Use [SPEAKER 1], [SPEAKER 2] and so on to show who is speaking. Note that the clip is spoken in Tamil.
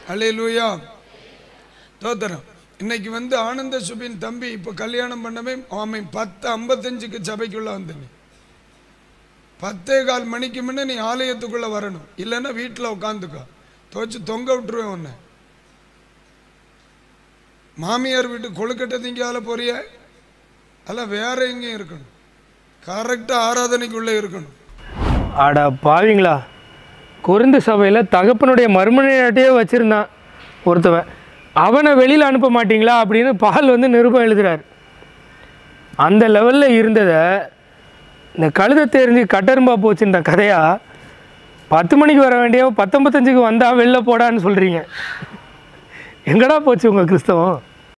[SPEAKER 1] அல்லேலூயா தோத்திரம் இன்னைக்கு வந்து ஆனந்த சுபின் தம்பி இப்போ கல்யாணம் பண்ணவே அவன் பத்து ஐம்பத்தஞ்சுக்கு சபைக்குள்ள வந்து நீ பத்தே கால் மணிக்கு முன்ன நீ ஆலயத்துக்குள்ள வரணும் இல்லைன்னா வீட்டில் உட்காந்துக்கோ துவச்சு தொங்க விட்டுருவேன் உன்னை மாமியார் வீட்டு கொழுக்கட்டை திங்கால போறிய அல்ல வேற எங்கேயும் இருக்கணும் கரெக்டாக ஆராதனைக்குள்ளே இருக்கணும்
[SPEAKER 2] அட பாவிங்களா குறைந்த சபையில் தகப்பனுடைய மறுமனையாட்டையே வச்சுருந்தான் ஒருத்தவன் அவனை வெளியில் அனுப்ப மாட்டீங்களா அப்படின்னு பால் வந்து நிருபம் எழுதுறார் அந்த லெவலில் இருந்ததை இந்த கழுதை தெரிஞ்சு கட்டரும்பா போச்சுன்ற கதையா பத்து மணிக்கு வர வேண்டிய பத்தொம்பத்தஞ்சுக்கு வந்தா வெளில போடான்னு சொல்கிறீங்க எங்கடா போச்சு உங்கள் கிறிஸ்தவம்